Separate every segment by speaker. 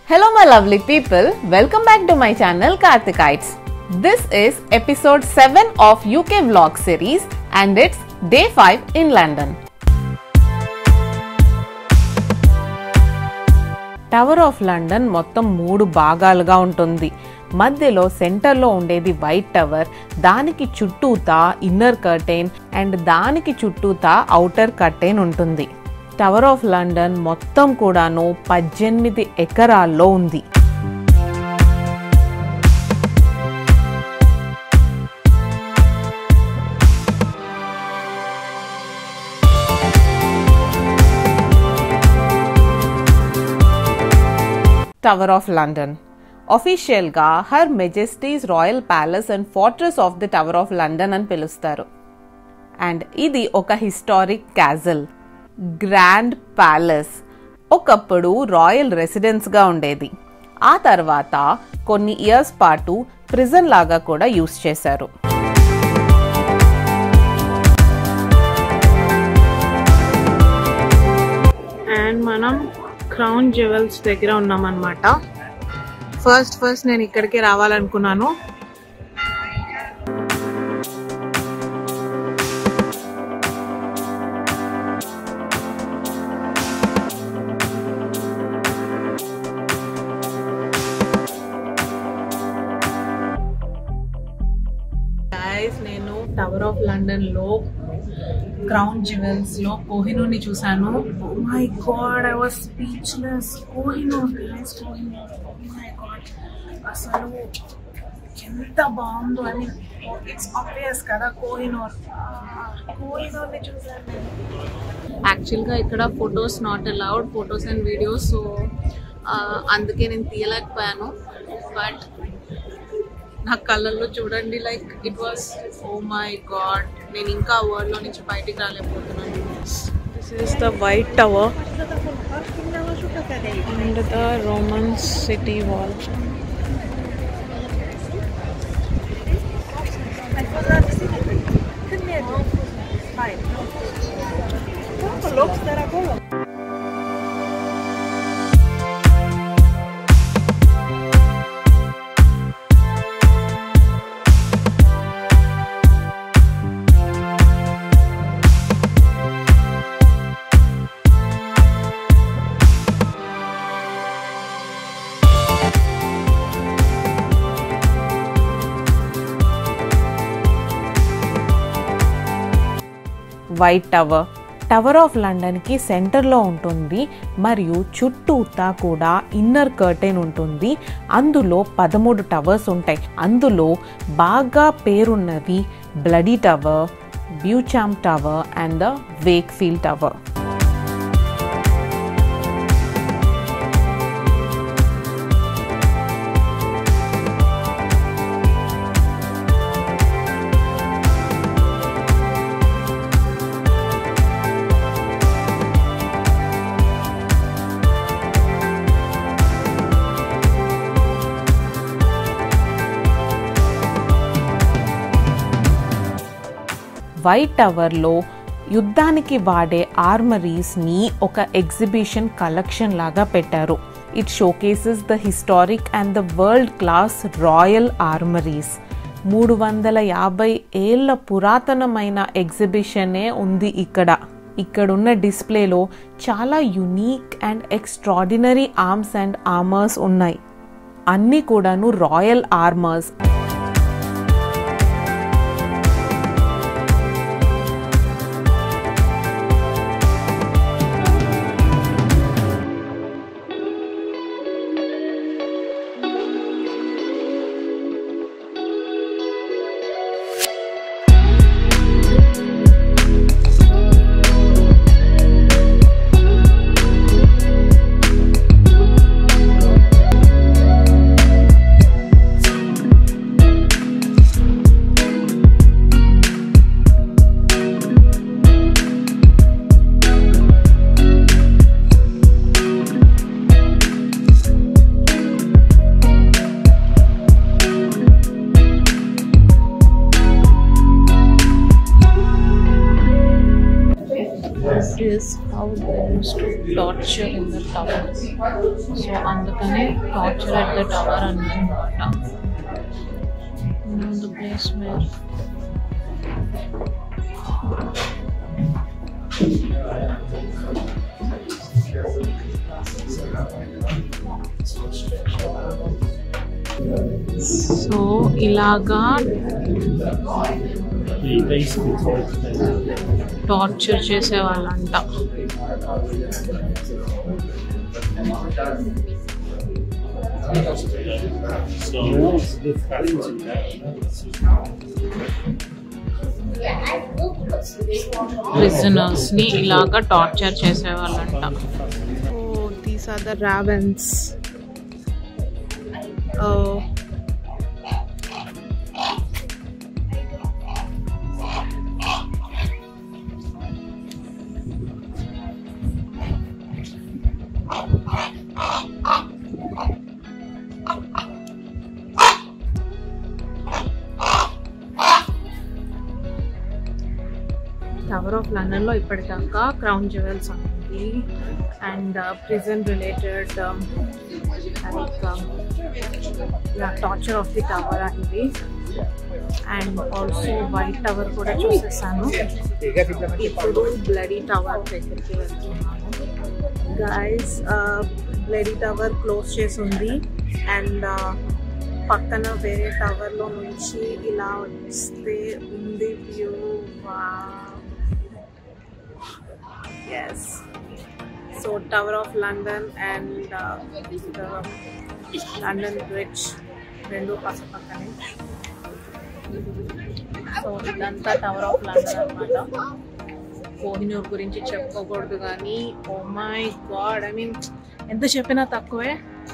Speaker 1: Hello, my lovely people. Welcome back to my channel Karthicites. This is episode 7 of UK vlog series and it's day 5 in London. Tower of London మొత్తం మూడు భాగాలుగా ఉంటుంది మధ్యలో సెంటర్లో ఉండేది white tower దానికి చుట్టూతా ఇన్నర్ కర్టెన్ అండ్ దానికి చుట్టూతా అవుటర్ కర్టెన్ ఉంటుంది టవర్ ఆఫ్ లండన్ మొత్తం కూడాను పద్దెనిమిది ఎకరాల్లో ఉంది టవర్ ఆఫ్ లండన్ అఫీషియల్గా her majesty's royal palace and fortress of the tower of London అని పిలుస్తారు అండ్ ఇది ఒక హిస్టారిక్ క్యాజల్ గ్రాండ్ ప్యాలెస్ ఒకప్పుడు రాయల్ రెసిడెన్స్గా ఉండేది ఆ తర్వాత కొన్ని ఇయర్స్ పాటు ప్రిజన్ లాగా కూడా యూస్ చేశారు
Speaker 2: అండ్ మనం క్రౌన్ జ్యువెల్స్ దగ్గర ఉన్నామన్నమాట ఫస్ట్ ఫస్ట్ నేను ఇక్కడికి రావాలనుకున్నాను Guys, నేను టవర్ ఆఫ్ లండన్ లో క్రౌన్ జ్యువెల్స్ లో కోహినూర్ ని చూసాను my god I was speechless Kohinoor guys Kohinoor my god అసలు ఎంత బాగుందో అని ఇట్స్ ఆబ్వియస్ కదా కోహినూర్ కోహినూర్ ని చూసాను నేను యాక్చువల్గా ఇక్కడ photos not allowed photos and videos so అందుకే నేను తీయలేకపోయాను బట్ నా కళ్ళల్లో చూడండి like it was oh my god నేను ఇంకా వరల్డ్ లో నుంచి బయటికి రాలేకపోతున్నాను this is the white tower and the Roman city wall
Speaker 1: white tower tower of లండన్కి సెంటర్లో ఉంటుంది మరియు చుట్టూతా కూడా ఇన్నర్ కర్టెన్ ఉంటుంది అందులో పదమూడు టవర్స్ ఉంటాయి అందులో బాగా పేరున్నవి bloody tower Beauchamp tower and the Wakefield tower white టవర్లో యుద్ధానికి వాడే ఆర్మరీస్ని ఒక ఎగ్జిబిషన్ కలెక్షన్ లాగా పెట్టారు it showcases the historic and the world class royal armouries మూడు వందల యాభై ఏళ్ళ పురాతనమైన ఎగ్జిబిషనే ఉంది ఇక్కడ ఇక్కడున్న డిస్ప్లేలో చాలా unique and extraordinary arms and armours ఉన్నాయి అన్నీ కూడాను royal armours
Speaker 2: how they use to torture in the tower so అందుకనే టార్చర్ అట్ ద టవర్ అన్నమాట ద ప్లేస్ వేర్ సో ఇలాగా
Speaker 3: He basically told them.
Speaker 2: Torture చేసేవాళ్ళంట
Speaker 3: So the
Speaker 2: ప్రిజనర్స్ ని ఇలాగా torture చేసేవాళ్ళంట oh these are the ravens tower of London లో ఇప్పటిదాకా crown jewels ఉంది and prison related torture of the tower ఇది అండ్ ఆల్సో వైట్ టవర్ కూడా చూసేసాను ఇప్పుడు బ్లడీ టవర్ దగ్గరికి వెళ్తున్నాను గైస్ బ్లడీ టవర్ క్లోజ్ చేసి ఉంది అండ్ పక్కన వేరే టవర్ లో నుంచి ఇలా వస్తే ఉంది view yes so tower of London and London bridge రెండు పక్క పక్కనే సో ఇదంతా టవర్ ఆఫ్ లండన్ అనమాట కోహినూర్ గురించి చెప్పుకోకూడదు కానీ oh my god I mean ఎంత చెప్పినా తక్కువే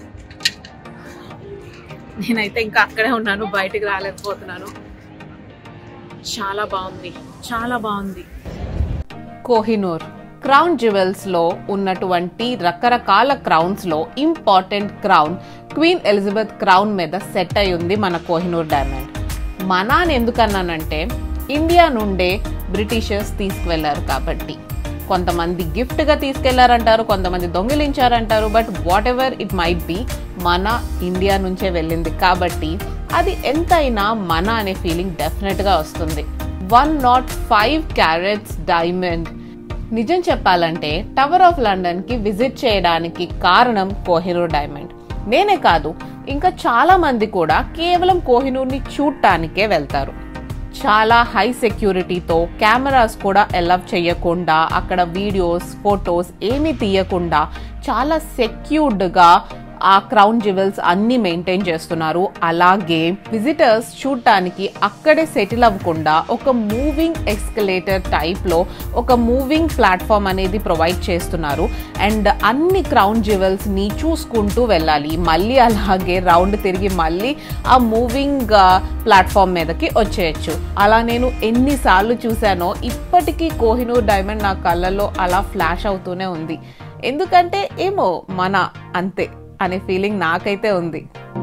Speaker 2: నేనైతే ఇంకా అక్కడే ఉన్నాను బయటికి రాలేకపోతున్నాను చాలా బాగుంది చాలా బాగుంది
Speaker 1: కోహినూర్ క్రౌన్ జ్యువెల్స్ లో ఉన్నటువంటి రకరకాల క్రౌన్స్ లో important crown queen Elizabeth crown మీద సెట్ అయి ఉంది మన కోహినూర్ డైమండ్ మనా అని ఎందుకన్నానంటే ఇండియా నుండే బ్రిటిషర్స్ తీసుకువెళ్లారు కాబట్టి కొంతమంది గిఫ్ట్ గా తీసుకెళ్లారంటారు కొంతమంది దొంగిలించారంటారు but whatever it might be మన ఇండియా నుంచే వెళ్ళింది కాబట్టి అది ఎంతైనా మన అనే ఫీలింగ్ డెఫినెట్ గా వస్తుంది one not five carats diamond నిజం చెప్పాలంటే టవర్ ఆఫ్ లండన్ కి విజిట్ చేయడానికి కారణం కోహినూర్ డైమండ్ నేనే కాదు ఇంకా చాలా మంది కూడా కేవలం కోహినూర్ ని చూడటానికే వెళ్తారు చాలా హై సెక్యూరిటీతో కెమెరాస్ కూడా అలవ్ చేయకుండా అక్కడ వీడియోస్ ఫొటోస్ ఏమీ తీయకుండా చాలా సెక్యూర్డ్గా ఆ క్రౌన్ జ్యువెల్స్ అన్ని మెయింటైన్ చేస్తున్నారు అలాగే విజిటర్స్ చూడటానికి అక్కడే సెటిల్ అవ్వకుండా ఒక మూవింగ్ ఎస్కలేటర్ టైప్ లో ఒక మూవింగ్ ప్లాట్ఫామ్ అనేది ప్రొవైడ్ చేస్తున్నారు అండ్ అన్ని క్రౌన్ జ్యువెల్స్ ని చూసుకుంటూ వెళ్ళాలి మళ్ళీ అలాగే రౌండ్ తిరిగి మళ్ళీ ఆ మూవింగ్ ప్లాట్ఫామ్ మీదకి వచ్చేయచ్చు అలా నేను ఎన్నిసార్లు చూశానో ఇప్పటికీ కోహినూర్ డైమండ్ నా కళ్ళల్లో అలా ఫ్లాష్ అవుతూనే ఉంది ఎందుకంటే ఏమో మన అంతే అనే ఫీలింగ్ నాకైతే ఉంది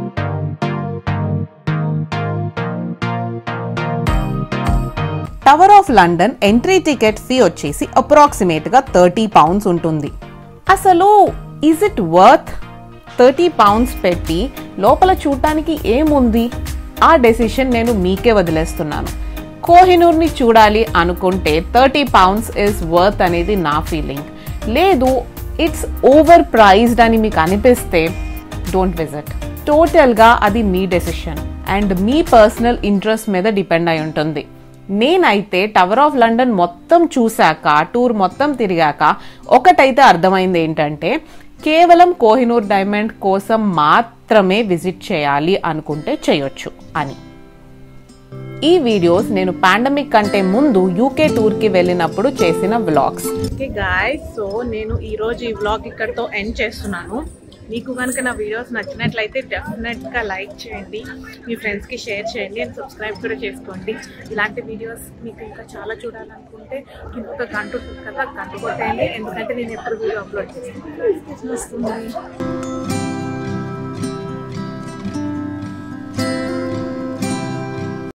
Speaker 1: tower of London entry ticket fee వచ్చేసి అప్రాక్సిమేట్ గా థర్టీ పౌండ్స్ ఉంటుంది అసలు is it worth thirty pounds పెట్టి లోపల చూడటానికి ఏముంది ఆ డెసిషన్ నేను మీకే వదిలేస్తున్నాను కోహినూర్ని చూడాలి అనుకుంటే థర్టీ పౌండ్స్ ఇస్ వర్త్ అనేది నా ఫీలింగ్ లేదు ఇట్స్ ఓవర్ ప్రైజ్డ్ అని మీకు అనిపిస్తే డోంట్ విజిట్ టోటల్గా అది మీ డెసిషన్ అండ్ మీ పర్సనల్ ఇంట్రెస్ట్ మీద డిపెండ్ అయి ఉంటుంది నేనైతే టవర్ ఆఫ్ లండన్ మొత్తం చూశాక టూర్ మొత్తం తిరిగాక ఒకటైతే అర్థమైంది ఏంటంటే కేవలం కోహినూర్ డైమండ్ కోసం మాత్రమే విజిట్ చేయాలి అనుకుంటే చేయొచ్చు అని ఈ వీడియోస్ నేను పాండమిక్ కంటే ముందు యూకే టూర్కి వెళ్ళినప్పుడు చేసిన వ్లాగ్స్
Speaker 2: ఓకే గాయస్ సో నేను ఈ రోజు ఈ వ్లాగ్ ఇక్కడతో ఎండ్ చేస్తున్నాను మీకు కనుక నా వీడియోస్ నచ్చినట్లయితే డెఫినెట్గా లైక్ చేయండి మీ ఫ్రెండ్స్కి షేర్ చేయండి అండ్ సబ్స్క్రైబ్ కూడా చేసుకోండి ఇలాంటి వీడియోస్ మీకు ఇంకా చాలా చూడాలనుకుంటే కింద ఒక గంట ఉంటుంది కదా గంట కొట్టేయండి ఎందుకంటే నేను ఎప్పుడు వీడియో అప్లోడ్ చేస్తాను వస్తుంది